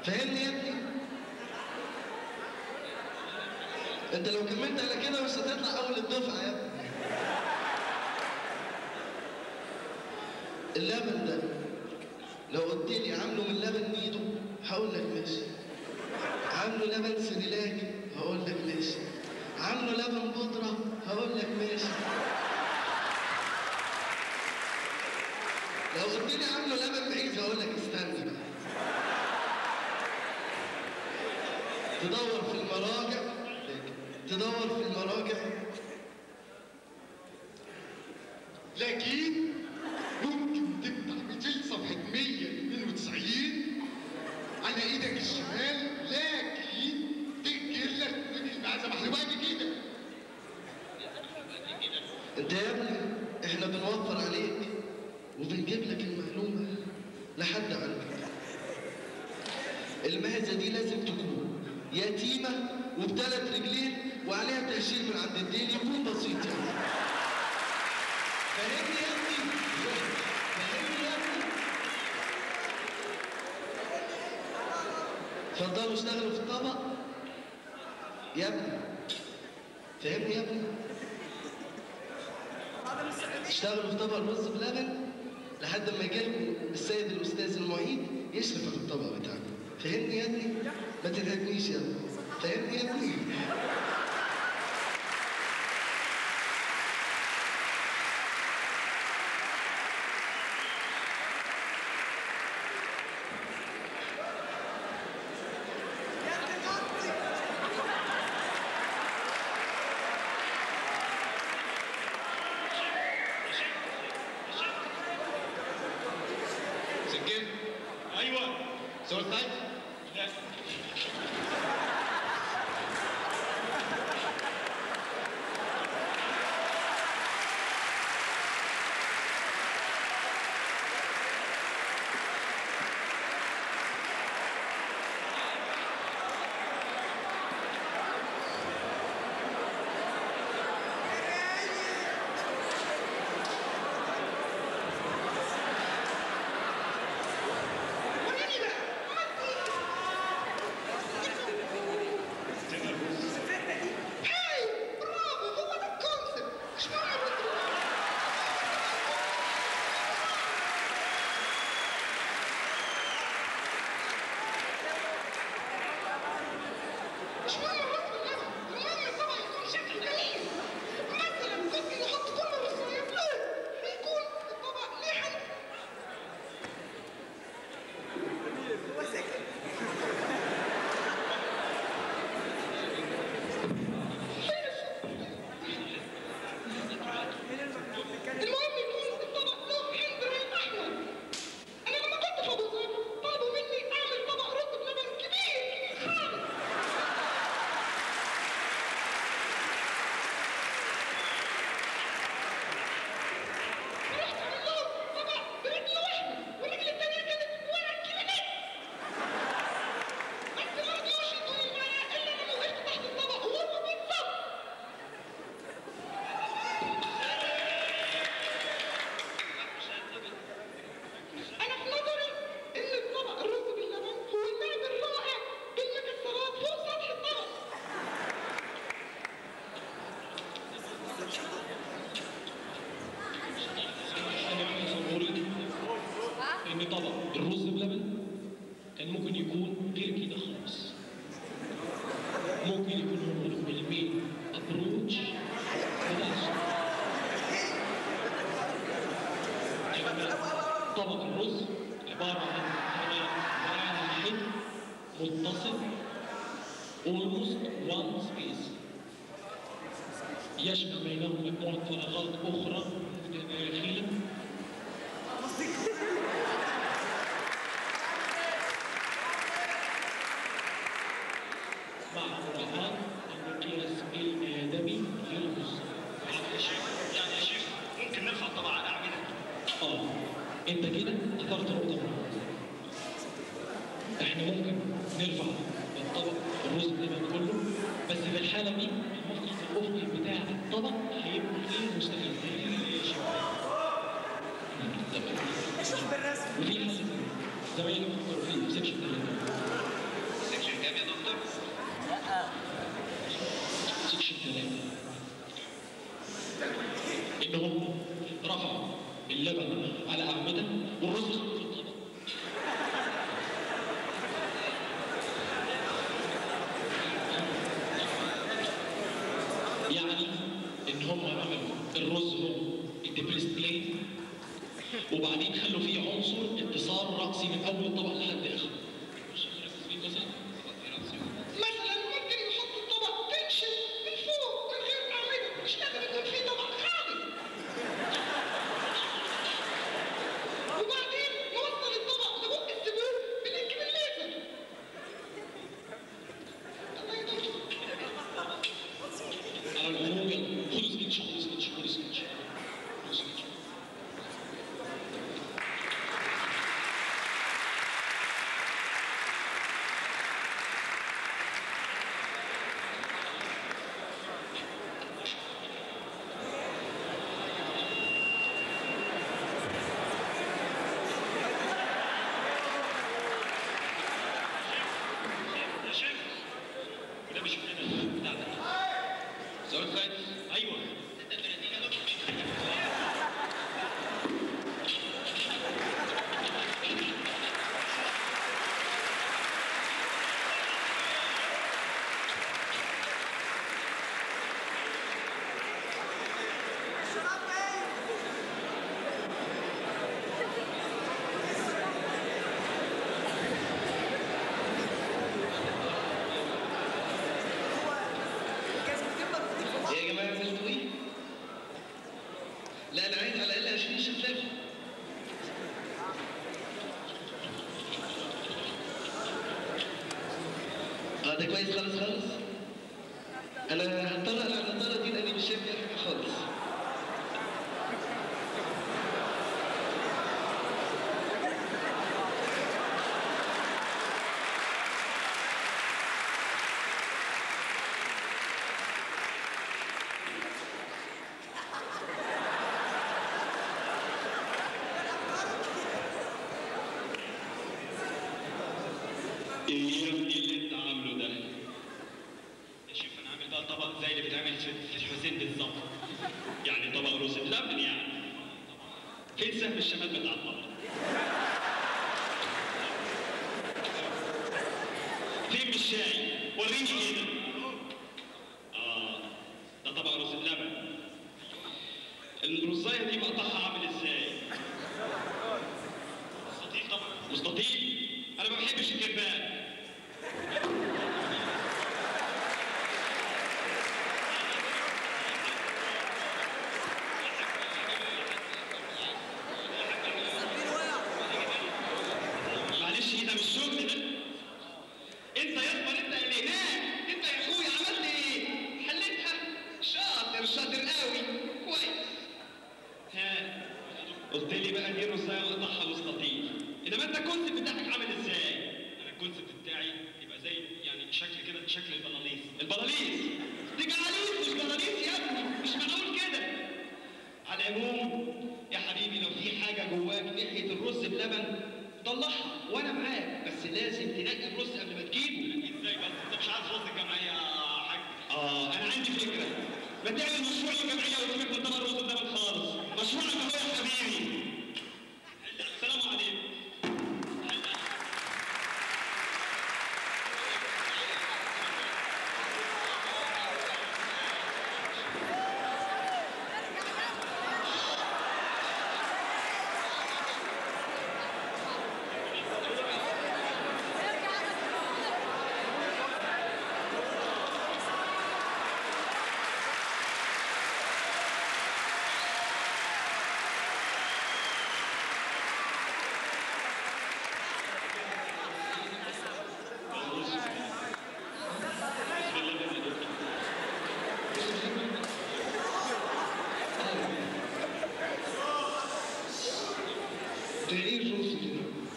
فاهمني يا ابني؟ انت لو كملت على كده مش هتطلع اول الدفعه يا ابني اللبن ده لو قلت لي عامله من لبن نيدو هقول لك ماشي عامله لبن سريلاك هقول لك ماشي عامله لبن بودره هقول لك ماشي لو قلت لي عامله لبن بعيد هقول لك استنى بقى تدور في المراجع تدور في المراجع لكن ممكن تفتح 200 صفحة 192 على ايدك الشمال لكن تنكر لك المعزة محلوباجي كده انت يا ابني احنا بنوفر عليك وبنجيب لك المعلومة لحد عندك المهزة دي لازم تكون يتيمة وبثلاث رجلين وعليها تأشير من عند الدين يكون بسيط يعني فاهمني يا ابني؟ فاهمني يا ابني؟ اتفضلوا اشتغلوا في الطبق يا ابني فاهمني يا ابني؟ اشتغلوا في طبق الرز بلبن لحد ما يجي لكم السيد الاستاذ المعيد يشرف على الطبق بتاعكم فاهمني يا ابني؟ ما تتهدنيش يا ابني فاهمني يا ابني؟ سجل ايوه صورة طيب لا المهم يكون الطبق له حمض احمر انا لما كنت في ابو ظبي طلبوا مني اعمل طبق رز بلبن كبير خالص رحت عمل لهم طبق برجل واحده والرجل الثانيه كانت ورا الكلمات بس ما رضيوش يدوني المعلقه الا لما وقفت تحت الطبق وهم بيتصبوا أنا في نظري إن الطبق الرز باللبن هو اللعب الرائع بالمكسرات فوق سطح الطبق. انا في تصوري ان طبق الرز بلبن كان ممكن يكون غير كده خالص ممكن يكون هو المين ابروتش بتاع الصبح. يعني طبق الرز عبارة عن وعاء واحد متصل almost one space يشبه بينهم مجموعة فراغات أخرى متداخلة مع مراعاة المقياس الآدمي للرز. يعني يا شيخ يعني يا شيخ ممكن نرفع الطبق على اعمده اه انت كده اثرت نقطة مهمة. احنا ممكن نرفع الطبق الرز بلبن كله بس في الحالة دي المفصل الأفقي بتاع الطبق هيبقى غير مستغل وفي حل زمايلي فكروا فيه في سكشن ثلاثة انهم رفعوا اللبن على اعمده والرز خلوه في الطبق يعني ان هم عملوا الرز هو الديسبلاي وبعدين خلوا فيه عنصر اتصال رأسي من اول الطبق لحد اخره مثلا مثلا ممكن يحط الطبق تنشف من فوق من غير اعمده مش لازم يكون في طبق خالص وبعدين نوصل الطبق لبق الزبون بنجيب الليزر الله يدور على العموم يلا خد سكتش خد سكتش خد سكتش خد سكتش يا شيخ وده مش كده بتاع ده سؤال خالد ايوه إيه يا جماعه عملتوا ايه؟ لا انا عايز على الاقل 20 شفاف اه ده كويس خالص خالص انا هضطر على النضاره دي لاني مش شايف فيها حاجه خالص ايه يا ابني اللي انت عامله ده؟ يا شيخ انا عامل بقى طبق زي اللي بيتعمل في في الحسين بالظبط يعني طبق رز بلبن يعني فين سهم الشمال بتاع الطبق؟ فين من الشاي؟ وريني كده اه ده طبق رز بلبن الرزايه دي مقطعها عامل ازاي؟ مستطيل طبعا مستطيل انا ما بحبش الكربان معلش ده مش شغل ده انت يا اسطى انت اللي هناك انت يا اخويا عملت ايه حلتها شاطر شاطر قوي كويس ها قلت لي بقى دي رزايه مقطعها مستطيل انما انت الكونسيبت بتاعك عامل ازاي انا الكونسيبت بتاعي يبقى زي يعني شكل كده شكل البلاليز البلاليز دي جعاليز مش بلاليز يا ابني مش معقول كده على العموم يا حبيبي لو في حاجه جواك ناحيه الرز بلبن طلعها وانا معاك بس لازم تنقي الرز قبل ما تجيبه ازاي بس انت مش عايز رز الجمعيه يا حاج اه انا عندي فكره ما تعمل مشروع الجمعيه وتسيبك من طبق الرز بلبن خالص مشروعك اهو يا حبيبي السلام عليكم ده ايه الرز ده؟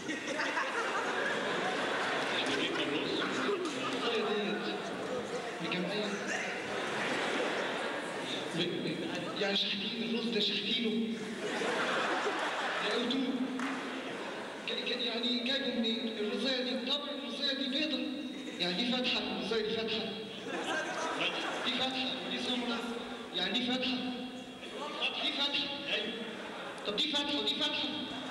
الطريقه ديت مجمعين م- م- يعني شاحتين الرز ده شاحتينه لقيتوه ك- ك- يعني جايبه منين؟ الرزايه دي طب الرزايه دي بيضه يعني دي فاتحه الرزايه دي فاتحه دي فاتحه ودي سمراء يعني دي فاتحه دي فاتحه طب دي فتحه ودي فتحه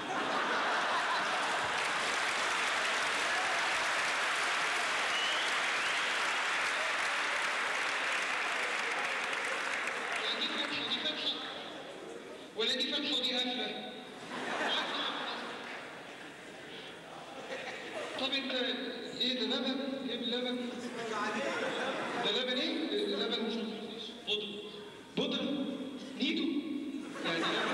يعني دي فتحه ودي فتحه ولا دي فتحه ودي قافله طب انت ايه ده لبن ايه اللبن ده لبن ايه لبن خد بودرة نيدو يعني لبن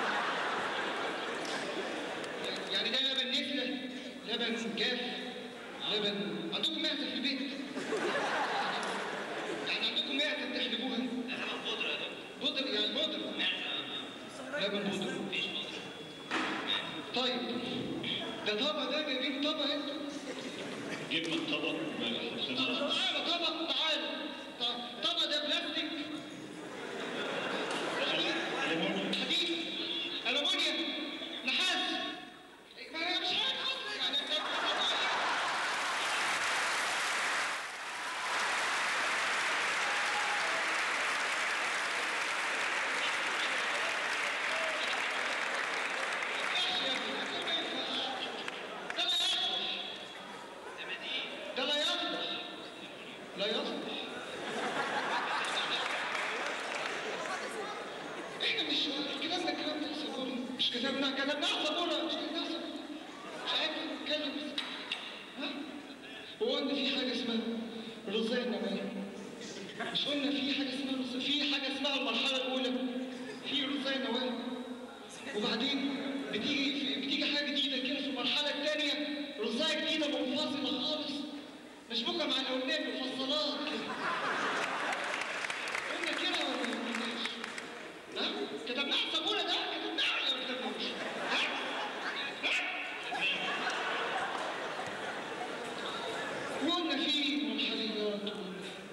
يعني ده لبن نفلة لبن جاف لبن عندكم معدة في البيت يعني عندكم معدة بتحلبوها بودرة يعني بودرة لبن بودرة طيب ده طبق ده جايبين طبق انتوا جبنا الطبق مالح تعالى طبق تعالى تع- طبق ده بلاستيك حديد ألمونيا نحاس ما انا مش عارف اصلا يعني أنت- ده لا يصلح لا يصلح احنا مش كتبنا الكلام ده سبورة مش كتبنا كتبناها سبورة مش كتبناها سبورة مش عارف نتكلم بس ها هو قلنا في حاجة اسمها رزاية النبات مش قلنا في حاجة اسمها رز... في حاجة اسمها المرحلة الأولى في رزاية النواه وبعدين بتيجي في... بتيجي حاجة جديدة كده في المرحلة الثانية رزاية جديدة منفصلة خالص مشبوكة مع الأولاد مفصلات كده قلنا كده ولا ما قلناش؟ ها؟ كتبناها على السبورة ده كتبناها ولا ما كتبناهوش؟ ها؟ ها؟ وقلنا في منحنيات